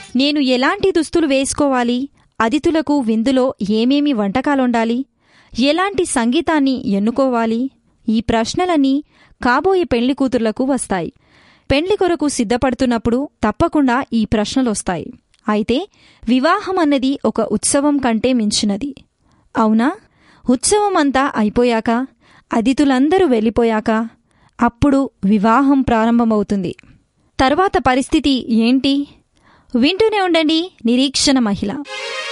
నేను ఎలాంటి దుస్తులు వేసుకోవాలి అతిథులకు విందులో ఏమేమి వంటకాలుండాలి ఎలాంటి సంగీతాన్ని ఎన్నుకోవాలి ఈ ప్రశ్నలన్నీ కాబోయే పెళ్లి కూతుర్లకు వస్తాయి పెళ్లి కొరకు సిద్ధపడుతున్నప్పుడు తప్పకుండా ఈ ప్రశ్నలొస్తాయి అయితే వివాహం అన్నది ఒక ఉత్సవం కంటే మించినది అవునా ఉత్సవం అంతా అయిపోయాక అతిథులందరూ వెళ్ళిపోయాక అప్పుడు వివాహం ప్రారంభమవుతుంది తర్వాత పరిస్థితి ఏంటి వింటూనే ఉండండి నిరీక్షణ మహిళ